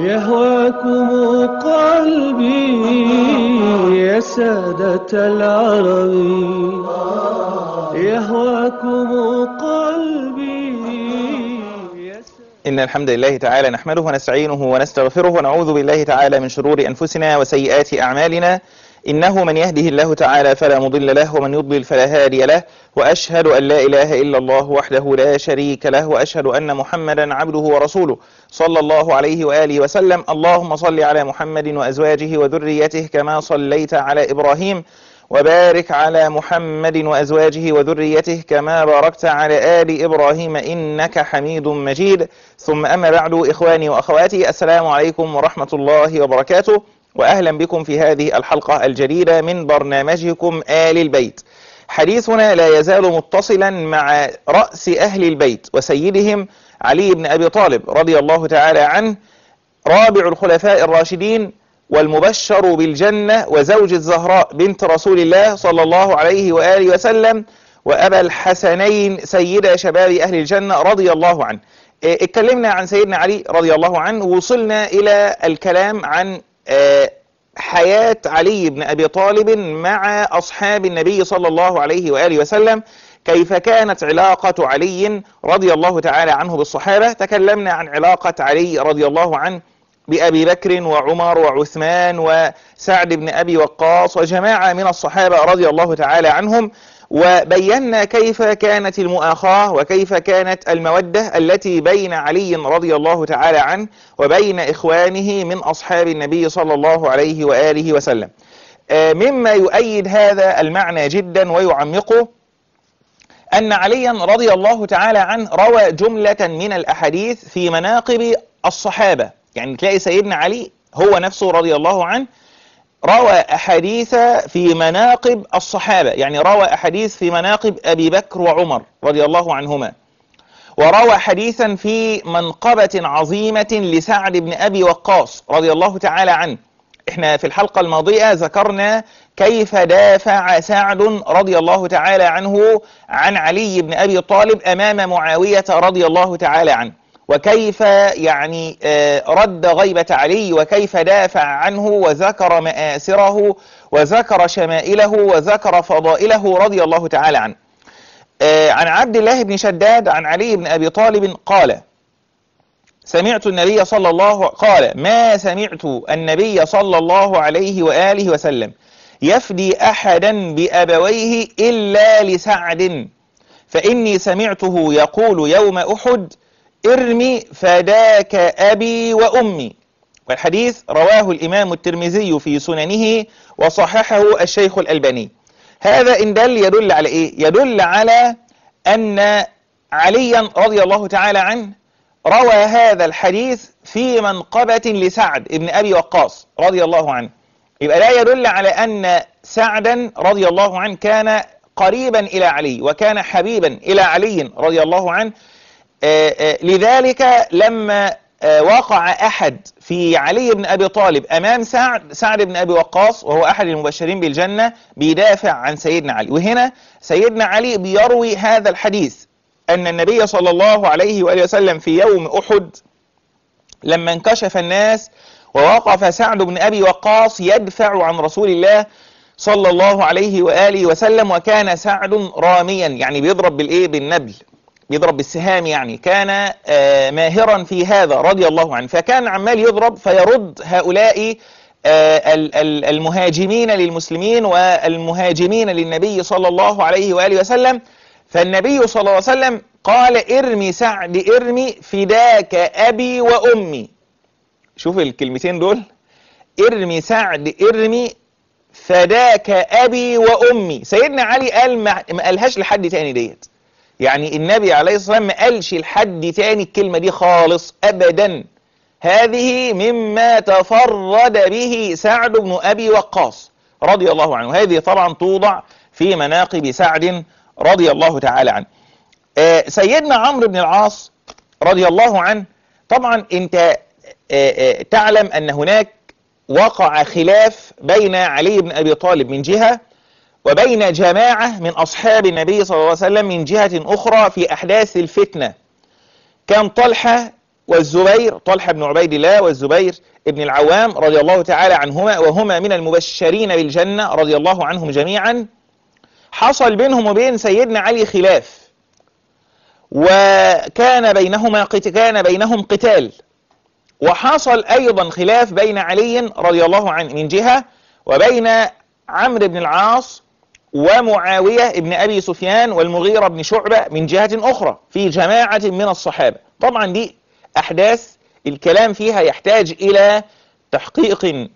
يهواكم قلبي يا سادة العرب يهواكم قلبي يا سادة إن الحمد لله تعالى نحمده ونستعينه ونستغفره ونعوذ بالله تعالى من شرور أنفسنا وسيئات أعمالنا إنه من يهده الله تعالى فلا مضل له ومن يضلل فلا هادي له وأشهد أن لا إله إلا الله وحده لا شريك له وأشهد أن محمدا عبده ورسوله صلى الله عليه وآله وسلم اللهم صل على محمد وأزواجه وذريته كما صليت على إبراهيم وبارك على محمد وأزواجه وذريته كما باركت على آل إبراهيم إنك حميد مجيد ثم أما بعد إخواني وأخواتي السلام عليكم ورحمة الله وبركاته وأهلا بكم في هذه الحلقة الجديدة من برنامجكم آل البيت حديثنا لا يزال متصلا مع رأس أهل البيت وسيدهم علي بن أبي طالب رضي الله تعالى عنه رابع الخلفاء الراشدين والمبشر بالجنة وزوج الزهراء بنت رسول الله صلى الله عليه وآله وسلم وأبا الحسنين سيد شباب أهل الجنة رضي الله عنه إيه، اتكلمنا عن سيدنا علي رضي الله عنه وصلنا إلى الكلام عن آه، حياة علي بن أبي طالب مع أصحاب النبي صلى الله عليه وآله وسلم كيف كانت علاقة علي رضي الله تعالى عنه بالصحابة تكلمنا عن علاقة علي رضي الله عنه بأبي بكر وعمر وعثمان وسعد بن أبي وقاص وجماعة من الصحابة رضي الله تعالى عنهم وبينا كيف كانت المؤاخاة وكيف كانت المودة التي بين علي رضي الله تعالى عنه وبين إخوانه من أصحاب النبي صلى الله عليه وآله وسلم آه، مما يؤيد هذا المعنى جدا ويعمقه أن عليا رضي الله تعالى عنه روى جملة من الأحاديث في مناقب الصحابة يعني تلاقي سيدنا علي هو نفسه رضي الله عنه روى أحاديث في مناقب الصحابة يعني روى أحاديث في مناقب أبي بكر وعمر رضي الله عنهما وروى حديثا في منقبة عظيمة لسعد بن أبي وقاص رضي الله تعالى عنه احنا في الحلقة الماضية ذكرنا كيف دافع سعد رضي الله تعالى عنه عن علي بن أبي طالب أمام معاوية رضي الله تعالى عنه وكيف يعني آه، رد غيبة علي وكيف دافع عنه وذكر مآسره وذكر شمائله وذكر فضائله رضي الله تعالى عنه آه، عن عبد الله بن شداد عن علي بن أبي طالب قال سمعت النبي صلى الله قال ما سمعت النبي صلى الله عليه وآله وسلم يفدي أحدا بأبويه إلا لسعد فإني سمعته يقول يوم أحد ارمي فداك أبي وأمي والحديث رواه الإمام الترمذي في سننه وصححه الشيخ الألباني هذا إن دل يدل على إيه؟ يدل على أن عليا رضي الله تعالى عنه روى هذا الحديث في منقبة لسعد بن أبي وقاص رضي الله عنه يبقى لا يدل على أن سعدا رضي الله عنه كان قريبا إلى علي وكان حبيبا إلى علي رضي الله عنه آه، آه، لذلك لما آه، وقع أحد في علي بن أبي طالب أمام سعد سعد بن أبي وقاص وهو أحد المبشرين بالجنة بيدافع عن سيدنا علي وهنا سيدنا علي بيروي هذا الحديث أن النبي صلى الله عليه وآله وسلم في يوم أحد لما انكشف الناس ووقف سعد بن أبي وقاص يدفع عن رسول الله صلى الله عليه وآله وسلم وكان سعد راميا يعني بيضرب بالإيه بالنبل بيضرب بالسهام يعني كان آه، ماهرا في هذا رضي الله عنه فكان عمال يضرب فيرد هؤلاء آه، ال- ال- المهاجمين للمسلمين والمهاجمين للنبي صلى الله عليه وآله وسلم فالنبي صلى الله عليه وسلم قال ارمي سعد ارمي فداك أبي وأمي شوف الكلمتين دول ارمي سعد ارمي فداك أبي وأمي سيدنا علي قال ما ما قالهاش لحد تاني ديت يعني النبي عليه الصلاة والسلام ما قالش لحد تاني الكلمة دي خالص أبدا هذه مما تفرد به سعد بن أبي وقاص رضي الله عنه هذه طبعا توضع في مناقب سعد رضي الله تعالى عنه آه، سيدنا عمرو بن العاص رضي الله عنه طبعا انت آه، آه، تعلم أن هناك وقع خلاف بين علي بن أبي طالب من جهة وبين جماعة من أصحاب النبي صلى الله عليه وسلم من جهة أخرى في أحداث الفتنة كان طلحة والزبير طلحة بن عبيد الله والزبير بن العوام رضي الله تعالى عنهما وهما من المبشرين بالجنة رضي الله عنهم جميعا حصل بينهم وبين سيدنا علي خلاف وكان بينهما قت- كان بينهم قتال وحصل أيضا خلاف بين علي رضي الله عنه من جهة وبين عمرو بن العاص ومعاوية بن أبي سفيان والمغيرة بن شعبة من جهة أخرى في جماعة من الصحابة طبعا دي أحداث الكلام فيها يحتاج إلى تحقيق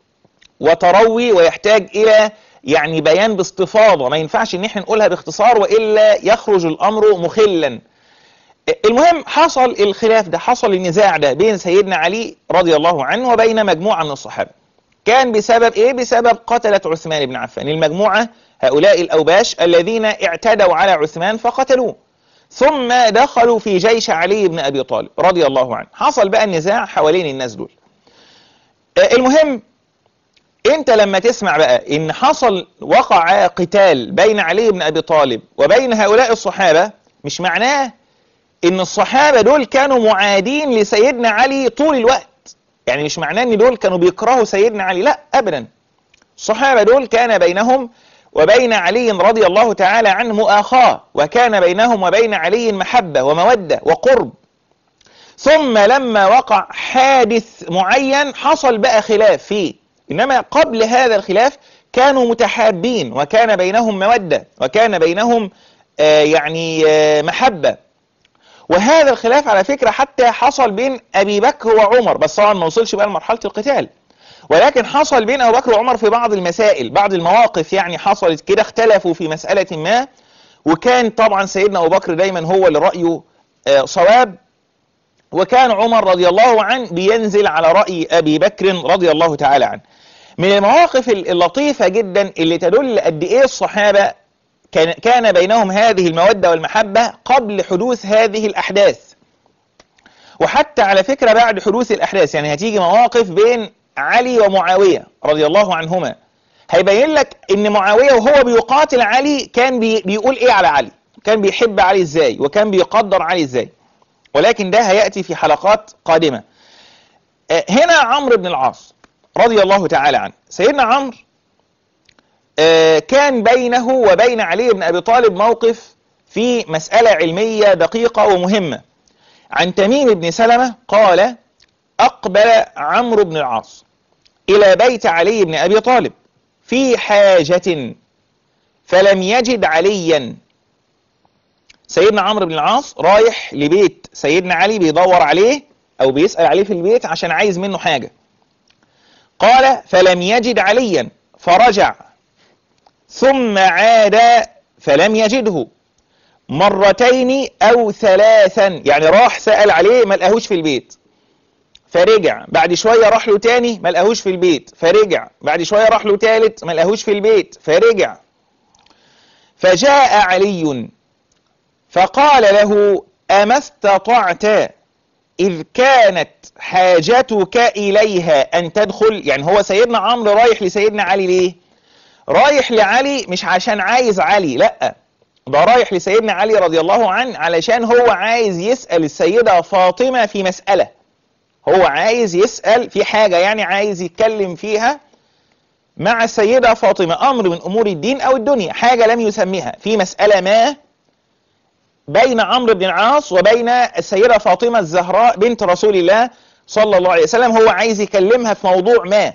وتروي ويحتاج إلى يعني بيان باستفاضة ما ينفعش ان احنا نقولها باختصار وإلا يخرج الأمر مخلا المهم حصل الخلاف ده حصل النزاع ده بين سيدنا علي رضي الله عنه وبين مجموعة من الصحابة كان بسبب ايه بسبب قتلة عثمان بن عفان المجموعة هؤلاء الأوباش الذين اعتدوا على عثمان فقتلوه ثم دخلوا في جيش علي بن أبي طالب رضي الله عنه حصل بقى النزاع حوالين الناس دول آه، المهم انت لما تسمع بقى ان حصل وقع قتال بين علي بن ابي طالب وبين هؤلاء الصحابة مش معناه ان الصحابة دول كانوا معادين لسيدنا علي طول الوقت يعني مش معناه ان دول كانوا بيكرهوا سيدنا علي لا ابدا الصحابة دول كان بينهم وبين علي رضي الله تعالى عنه مؤاخاة وكان بينهم وبين علي محبة ومودة وقرب ثم لما وقع حادث معين حصل بقى خلاف فيه إنما قبل هذا الخلاف كانوا متحابين وكان بينهم مودة وكان بينهم آه يعني آه محبة وهذا الخلاف على فكرة حتى حصل بين أبي بكر وعمر بس طبعا ما وصلش بقى لمرحلة القتال ولكن حصل بين أبو بكر وعمر في بعض المسائل بعض المواقف يعني حصلت كده اختلفوا في مسألة ما وكان طبعا سيدنا أبو بكر دايما هو اللي رأيه آه صواب وكان عمر رضي الله عنه بينزل على رأي أبي بكر رضي الله تعالى عنه من المواقف اللطيفة جدا اللي تدل قد إيه الصحابة كان, كان بينهم هذه المودة والمحبة قبل حدوث هذه الأحداث وحتى على فكرة بعد حدوث الأحداث يعني هتيجي مواقف بين علي ومعاوية رضي الله عنهما هيبين لك ان معاوية وهو بيقاتل علي كان بي بيقول ايه على علي كان بيحب علي ازاي وكان بيقدر علي ازاي ولكن ده هيأتي في حلقات قادمة هنا عمرو بن العاص رضي الله تعالى عنه سيدنا عمرو كان بينه وبين علي بن أبي طالب موقف في مسألة علمية دقيقة ومهمة عن تميم بن سلمة قال أقبل عمرو بن العاص إلى بيت علي بن أبي طالب في حاجة فلم يجد عليا سيدنا عمرو بن العاص رايح لبيت سيدنا علي بيدور عليه أو بيسأل عليه في البيت عشان عايز منه حاجة قال فلم يجد عليا فرجع ثم عاد فلم يجده مرتين أو ثلاثا يعني راح سأل عليه ما لقاهوش في البيت فرجع بعد شوية راح له تاني ما لقاهوش في البيت فرجع بعد شوية راح له تالت ما لقاهوش في البيت فرجع فجاء علي فقال له أما استطعت إذ كانت حاجتك إليها أن تدخل يعني هو سيدنا عمرو رايح لسيدنا علي ليه رايح لعلي مش عشان عايز علي لا ده رايح لسيدنا علي رضي الله عنه علشان هو عايز يسأل السيدة فاطمة في مسألة هو عايز يسأل في حاجة يعني عايز يتكلم فيها مع السيدة فاطمة أمر من أمور الدين أو الدنيا حاجة لم يسميها في مسألة ما بين عمرو بن العاص وبين السيدة فاطمة الزهراء بنت رسول الله صلى الله عليه وسلم هو عايز يكلمها في موضوع ما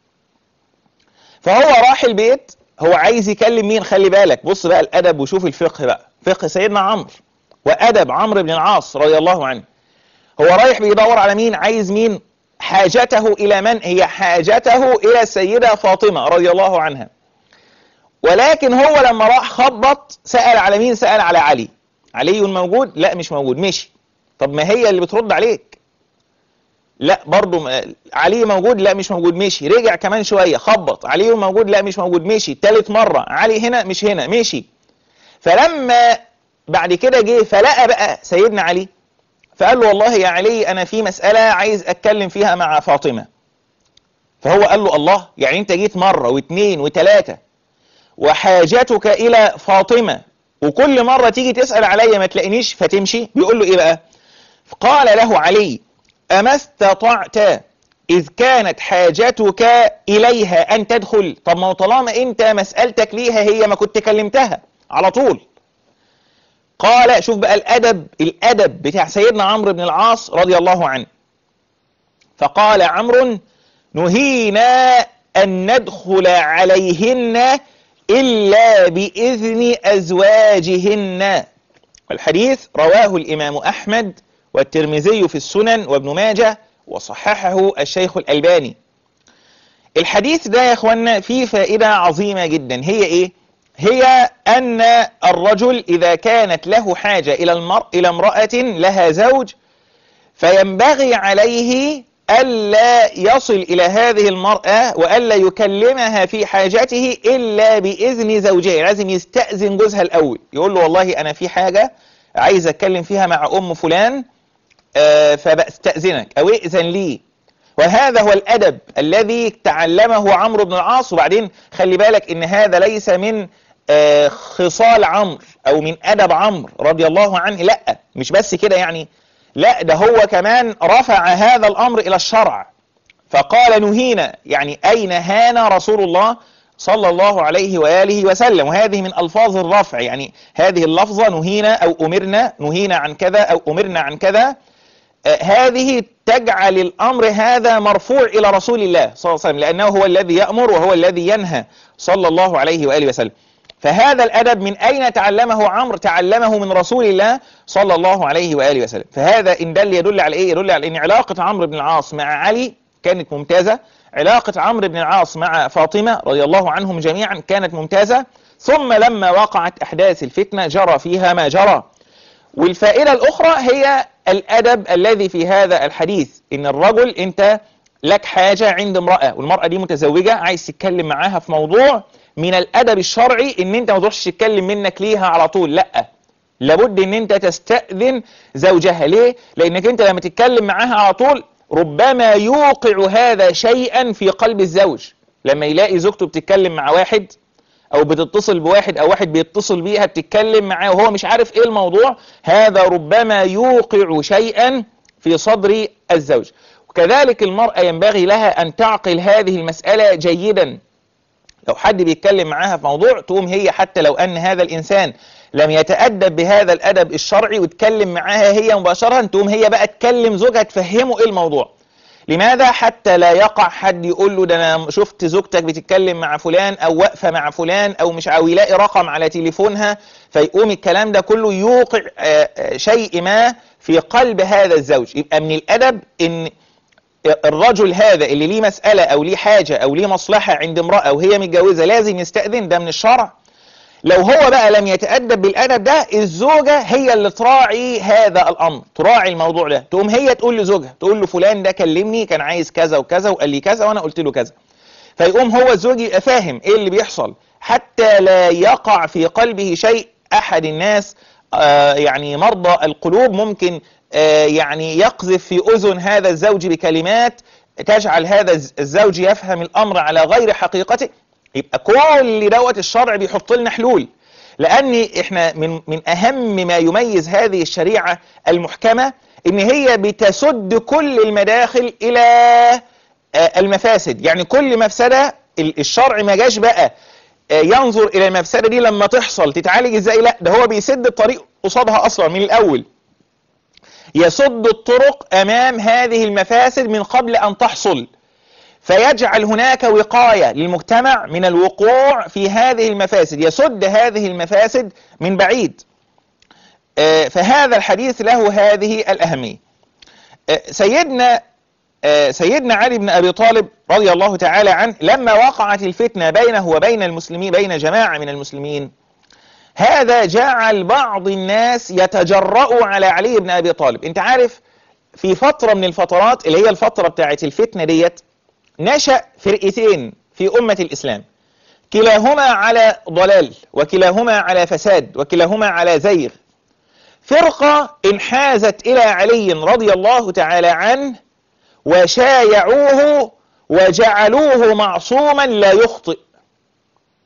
فهو راح البيت هو عايز يكلم مين خلي بالك بص بقى الأدب وشوف الفقه بقى فقه سيدنا عمرو وأدب عمرو بن العاص رضي الله عنه هو رايح بيدور على مين عايز مين حاجته إلى من هي حاجته إلى السيدة فاطمة رضي الله عنها ولكن هو لما راح خبط سأل على مين سأل على علي علي موجود لا مش موجود مشي طب ما هي اللي بترد عليك لا برضو علي موجود لا مش موجود مشي رجع كمان شوية خبط علي موجود لا مش موجود مشي تالت مرة علي هنا مش هنا مشي فلما بعد كده جه فلقى بقى سيدنا علي فقال له والله يا علي أنا في مسألة عايز أتكلم فيها مع فاطمة فهو قال له الله يعني أنت جيت مرة واثنين وثلاثة وحاجتك إلى فاطمة وكل مرة تيجي تسأل عليا ما تلاقينيش فتمشي بيقول له إيه بقى قال له علي أما استطعت إذ كانت حاجتك إليها أن تدخل طب ما هو طالما أنت مسألتك ليها هي ما كنت كلمتها على طول قال شوف بقى الأدب الأدب بتاع سيدنا عمرو بن العاص رضي الله عنه فقال عمرو نهينا أن ندخل عليهن إلا بإذن أزواجهن والحديث رواه الإمام أحمد والترمذي في السنن وابن ماجه وصححه الشيخ الألباني الحديث ده يا اخوانا فيه فائدة عظيمة جدا هي ايه هي ان الرجل اذا كانت له حاجة الى المرء الى امرأة لها زوج فينبغي عليه ألا يصل إلى هذه المرأة وألا يكلمها في حاجته إلا بإذن زوجها لازم يستأذن جوزها الأول يقول له والله أنا في حاجة عايز أتكلم فيها مع أم فلان آه، فبستأذنك أو ائذن لي وهذا هو الأدب الذي تعلمه عمرو بن العاص وبعدين خلي بالك إن هذا ليس من آه، خصال عمرو أو من أدب عمرو رضي الله عنه لا مش بس كده يعني لا ده هو كمان رفع هذا الأمر إلى الشرع فقال نهينا يعني أين هان رسول الله صلى الله عليه وآله وسلم وهذه من ألفاظ الرفع يعني هذه اللفظة نهينا أو أمرنا نهينا عن كذا أو أمرنا عن كذا آه، هذه تجعل الأمر هذا مرفوع إلى رسول الله صلى الله عليه وسلم لأنه هو الذي يأمر وهو الذي ينهى صلى الله عليه وآله وسلم فهذا الأدب من أين تعلمه عمرو تعلمه من رسول الله صلى الله عليه وآله وسلم فهذا إن دل يدل على إيه يدل على أن علاقة عمرو بن العاص مع علي كانت ممتازة علاقة عمرو بن العاص مع فاطمة رضي الله عنهم جميعا كانت ممتازة ثم لما وقعت أحداث الفتنة جرى فيها ما جرى والفائدة الأخرى هي الأدب الذي في هذا الحديث إن الرجل أنت لك حاجة عند امرأة والمرأة دي متزوجة عايز تتكلم معاها في موضوع من الأدب الشرعي إن أنت ما تروحش تتكلم منك ليها على طول لأ لابد إن أنت تستأذن زوجها ليه؟ لأنك أنت لما تتكلم معاها على طول ربما يوقع هذا شيئا في قلب الزوج لما يلاقي زوجته بتتكلم مع واحد او بتتصل بواحد او واحد بيتصل بيها بتتكلم معاه وهو مش عارف ايه الموضوع هذا ربما يوقع شيئا في صدر الزوج وكذلك المرأة ينبغي لها ان تعقل هذه المسألة جيدا لو حد بيتكلم معاها في موضوع تقوم هي حتى لو ان هذا الانسان لم يتأدب بهذا الأدب الشرعي وتكلم معاها هي مباشرة تقوم هي بقى تكلم زوجها تفهمه ايه الموضوع لماذا حتى لا يقع حد يقول له ده انا شفت زوجتك بتتكلم مع فلان او واقفه مع فلان او مش او يلاقي رقم على تليفونها فيقوم الكلام ده كله يوقع آه، آه، شيء ما في قلب هذا الزوج يبقى من الادب ان الرجل هذا اللي ليه مسألة أو ليه حاجة أو ليه مصلحة عند امرأة وهي متجوزة لازم يستأذن ده من الشرع لو هو بقى لم يتأدب بالأدب ده الزوجة هي اللي تراعي هذا الأمر تراعي الموضوع ده تقوم هي تقول لزوجها تقول له فلان ده كلمني كان عايز كذا وكذا وقال لي كذا وأنا قلت له كذا فيقوم هو الزوج يبقى فاهم إيه اللي بيحصل حتى لا يقع في قلبه شيء أحد الناس آه يعني مرضى القلوب ممكن آه يعني يقذف في أذن هذا الزوج بكلمات تجعل هذا الزوج يفهم الأمر على غير حقيقته يبقى كل دوت الشرع بيحط لنا حلول لان احنا من من اهم ما يميز هذه الشريعه المحكمه ان هي بتسد كل المداخل الى آه، المفاسد يعني كل مفسده ال- الشرع ما جاش بقى آه، ينظر الى المفسده دي لما تحصل تتعالج ازاي لا ده هو بيسد الطريق قصادها اصلا من الاول يسد الطرق امام هذه المفاسد من قبل ان تحصل فيجعل هناك وقاية للمجتمع من الوقوع في هذه المفاسد يسد هذه المفاسد من بعيد آه، فهذا الحديث له هذه الأهمية آه، سيدنا آه، سيدنا علي بن أبي طالب رضي الله تعالى عنه لما وقعت الفتنة بينه وبين المسلمين بين جماعة من المسلمين هذا جعل بعض الناس يتجرؤوا على علي بن أبي طالب انت عارف في فترة من الفترات اللي هي الفترة بتاعت الفتنة ديت نشأ فرقتين في أمة الإسلام كلاهما على ضلال وكلاهما على فساد وكلاهما على زيغ فرقة انحازت إلى علي رضي الله تعالى عنه وشايعوه وجعلوه معصوما لا يخطئ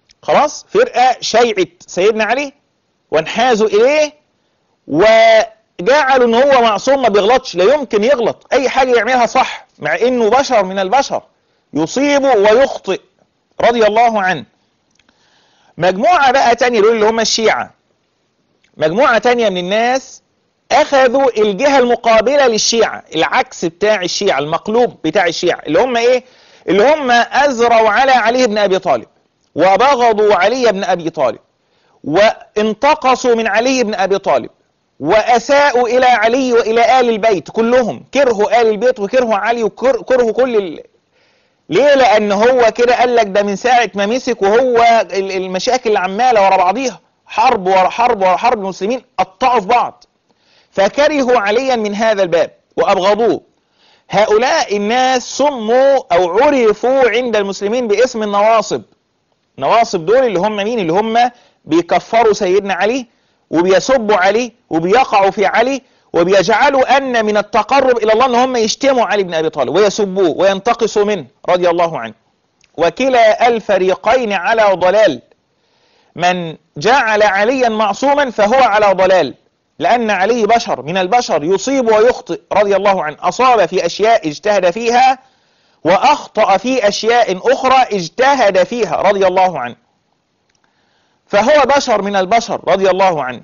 خلاص فرقة شيعت سيدنا علي وانحازوا إليه جعلوا ان هو معصوم ما بيغلطش لا يمكن يغلط اي حاجة يعملها صح مع انه بشر من البشر يصيب ويخطئ رضي الله عنه مجموعة بقى تانية دول اللي هم الشيعة مجموعة تانية من الناس اخذوا الجهة المقابلة للشيعة العكس بتاع الشيعة المقلوب بتاع الشيعة اللي هم ايه اللي هم ازروا على علي بن ابي طالب وبغضوا علي بن ابي طالب وانتقصوا من علي بن ابي طالب واساءوا الى علي والى ال البيت كلهم كرهوا ال البيت وكرهوا علي وكرهوا كل ال... ليه لان هو كده قال لك ده من ساعة ما مسك وهو المشاكل اللي عمالة ورا بعضيها حرب ورا حرب ورا حرب المسلمين قطعوا في بعض فكرهوا عليا من هذا الباب وأبغضوه هؤلاء الناس سموا أو عرفوا عند المسلمين باسم النواصب نواصب دول اللي هم مين اللي هم بيكفروا سيدنا علي وبيسبوا علي وبيقعوا في علي وبيجعلوا أن من التقرب إلى الله أن هم يشتموا علي بن أبي طالب ويسبوه وينتقصوا منه رضي الله عنه وكلا الفريقين على ضلال من جعل عليا معصوما فهو على ضلال لأن علي بشر من البشر يصيب ويخطئ رضي الله عنه أصاب في أشياء اجتهد فيها وأخطأ في أشياء أخرى اجتهد فيها رضي الله عنه فهو بشر من البشر رضي الله عنه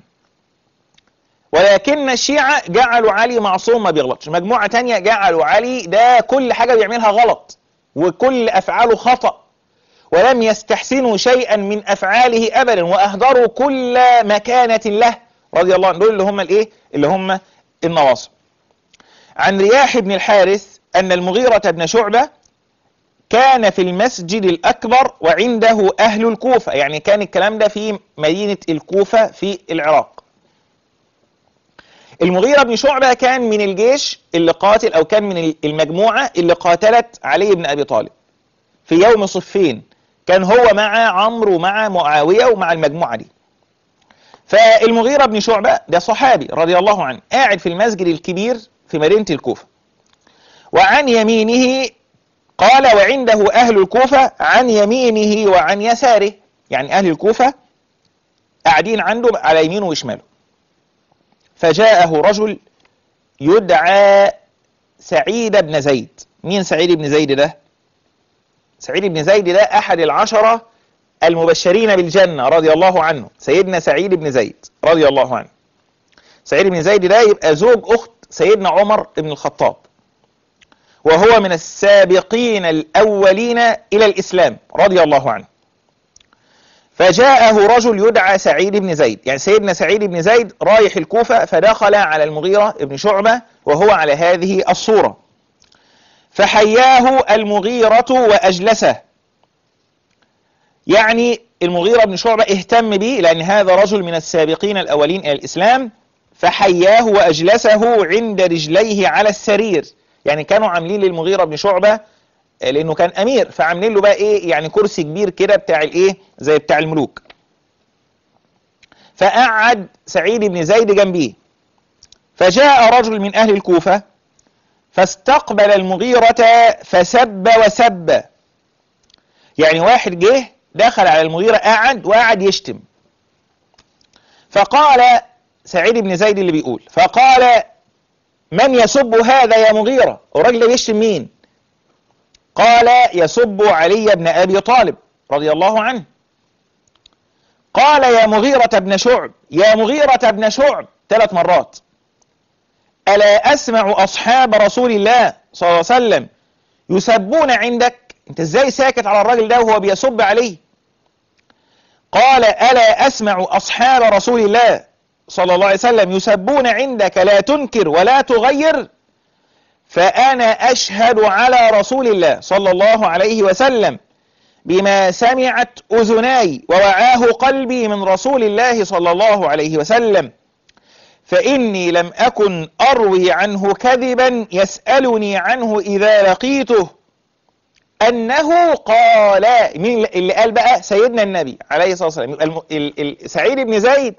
ولكن الشيعة جعلوا علي معصوم ما بيغلطش مجموعة تانية جعلوا علي ده كل حاجة بيعملها غلط وكل أفعاله خطأ ولم يستحسنوا شيئا من أفعاله أبدا وأهدروا كل مكانة له رضي الله عنه دول اللي هم الايه اللي هم النواصب عن رياح بن الحارث أن المغيرة بن شعبة كان في المسجد الأكبر وعنده أهل الكوفة يعني كان الكلام ده في مدينة الكوفة في العراق المغيرة بن شعبة كان من الجيش اللي قاتل أو كان من المجموعة اللي قاتلت علي بن أبي طالب في يوم صفين كان هو مع عمرو ومع معاوية ومع المجموعة دي فالمغيرة بن شعبة ده صحابي رضي الله عنه قاعد في المسجد الكبير في مدينة الكوفة وعن يمينه قال وعنده أهل الكوفة عن يمينه وعن يساره يعني أهل الكوفة قاعدين عنده على يمينه وشماله فجاءه رجل يدعى سعيد بن زيد مين سعيد بن زيد ده سعيد بن زيد ده أحد العشرة المبشرين بالجنة رضي الله عنه سيدنا سعيد بن زيد رضي الله عنه سعيد بن زيد ده يبقى زوج أخت سيدنا عمر بن الخطاب وهو من السابقين الأولين إلى الإسلام رضي الله عنه فجاءه رجل يدعى سعيد بن زيد يعني سيدنا سعيد بن زيد رايح الكوفة فدخل على المغيرة بن شعبة وهو على هذه الصورة فحياه المغيرة وأجلسه يعني المغيرة بن شعبة اهتم به لأن هذا رجل من السابقين الأولين إلى الإسلام فحياه وأجلسه عند رجليه على السرير يعني كانوا عاملين للمغيرة بن شعبة لأنه كان أمير فعاملين له بقى إيه يعني كرسي كبير كده بتاع الإيه زي بتاع الملوك فقعد سعيد بن زيد جنبيه فجاء رجل من أهل الكوفة فاستقبل المغيرة فسب وسب يعني واحد جه دخل على المغيرة قعد وقعد يشتم فقال سعيد بن زيد اللي بيقول فقال من يسب هذا يا مغيرة الراجل ده بيشتم مين قال يسب علي بن أبي طالب رضي الله عنه قال يا مغيرة بن شعب يا مغيرة بن شعب ثلاث مرات ألا أسمع أصحاب رسول الله صلى الله عليه وسلم يسبون عندك انت ازاي ساكت على الراجل ده وهو بيسب عليه قال ألا أسمع أصحاب رسول الله صلى الله عليه وسلم يسبون عندك لا تنكر ولا تغير فأنا أشهد على رسول الله صلى الله عليه وسلم بما سمعت أذناي ووعاه قلبي من رسول الله صلى الله عليه وسلم فإني لم أكن أروي عنه كذبا يسألني عنه إذا لقيته أنه قال مين اللي قال بقى سيدنا النبي عليه الصلاة والسلام سعيد بن زيد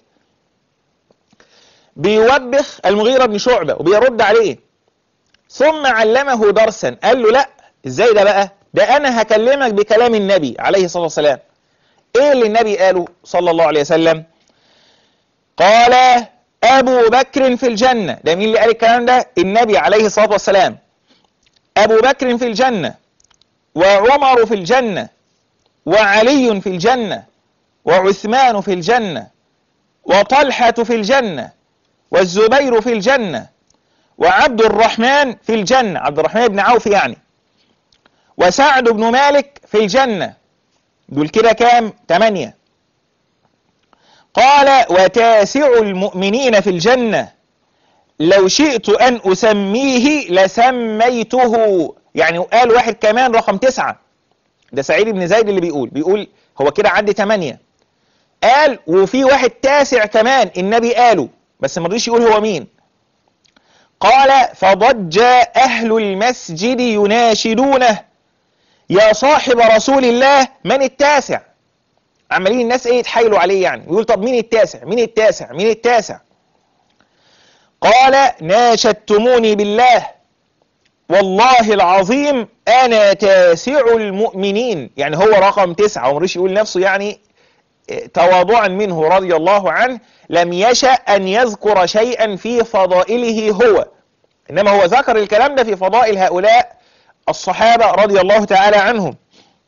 بيوبخ المغيرة بن شعبة وبيرد عليه ثم علمه درسا قال له لا ازاي ده بقى ده انا هكلمك بكلام النبي عليه الصلاة والسلام ايه اللي النبي قاله صلى الله عليه وسلم قال أبو بكر في الجنة ده مين اللي قال الكلام ده النبي عليه الصلاة والسلام أبو بكر في الجنة وعمر في الجنة وعلي في الجنة وعثمان في الجنة وطلحة في الجنة والزبير في الجنة وعبد الرحمن في الجنة عبد الرحمن بن عوف يعني وسعد بن مالك في الجنة دول كده كام تمانية قال وتاسع المؤمنين في الجنة لو شئت أن أسميه لسميته يعني قال واحد كمان رقم تسعة ده سعيد بن زيد اللي بيقول بيقول هو كده عدي تمانية قال وفي واحد تاسع كمان النبي قاله بس ما رضيش يقول هو مين قال فضج أهل المسجد يناشدونه يا صاحب رسول الله من التاسع عمالين الناس ايه يتحايلوا عليه يعني يقول طب مين التاسع مين التاسع مين التاسع قال ناشدتموني بالله والله العظيم انا تاسع المؤمنين يعني هو رقم تسعة ومريش يقول نفسه يعني تواضعا منه رضي الله عنه لم يشأ أن يذكر شيئا في فضائله هو إنما هو ذكر الكلام ده في فضائل هؤلاء الصحابة رضي الله تعالى عنهم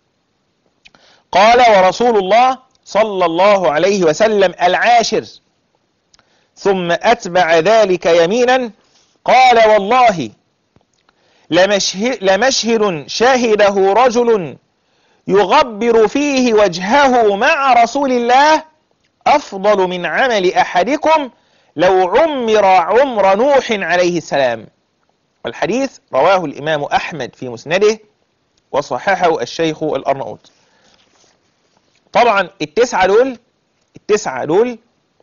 قال ورسول الله صلى الله عليه وسلم العاشر ثم أتبع ذلك يمينا قال والله لمشهد, لمشهد شهده رجل يغبر فيه وجهه مع رسول الله أفضل من عمل أحدكم لو عمر عمر نوح عليه السلام والحديث رواه الإمام أحمد في مسنده وصححه الشيخ الأرناؤوط طبعا التسعة دول التسعة دول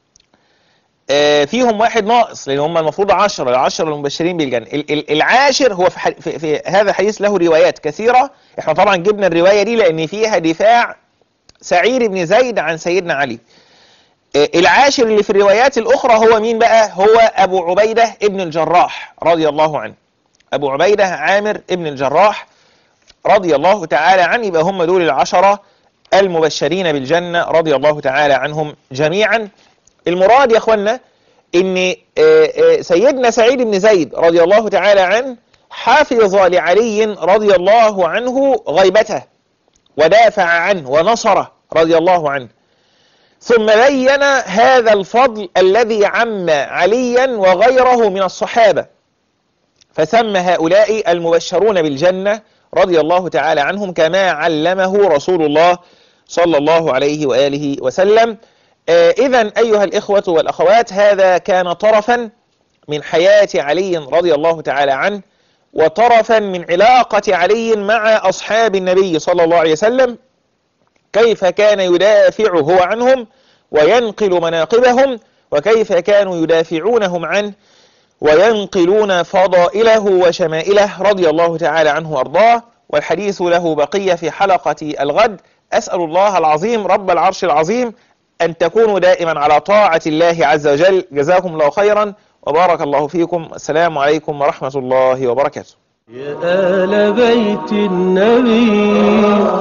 آه فيهم واحد ناقص لأن هم المفروض عشرة العشرة المبشرين بالجنة العاشر هو في, في, في هذا الحديث له روايات كثيرة احنا طبعا جبنا الرواية دي لأن فيها دفاع سعيد بن زيد عن سيدنا علي آه العاشر اللي في الروايات الأخرى هو مين بقى هو أبو عبيدة ابن الجراح رضي الله عنه أبو عبيدة عامر ابن الجراح رضي الله تعالى عنه يبقى هم دول العشرة المبشرين بالجنة رضي الله تعالى عنهم جميعا المراد يا اخوانا ان سيدنا سعيد بن زيد رضي الله تعالى عنه حافظ لعلي رضي الله عنه غيبته ودافع عنه ونصره رضي الله عنه ثم بين هذا الفضل الذي عم عليا وغيره من الصحابة فسمى هؤلاء المبشرون بالجنة رضي الله تعالى عنهم كما علمه رسول الله صلى الله عليه وآله وسلم آه إذا أيها الإخوة والأخوات هذا كان طرفا من حياة علي رضي الله تعالى عنه وطرفا من علاقة علي مع أصحاب النبي صلى الله عليه وسلم كيف كان يدافع هو عنهم وينقل مناقبهم وكيف كانوا يدافعونهم عنه وينقلون فضائله وشمائله رضي الله تعالى عنه وأرضاه والحديث له بقية في حلقة الغد أسأل الله العظيم رب العرش العظيم أن تكونوا دائما على طاعة الله عز وجل جزاكم الله خيرا وبارك الله فيكم السلام عليكم ورحمة الله وبركاته يا آل بيت النبي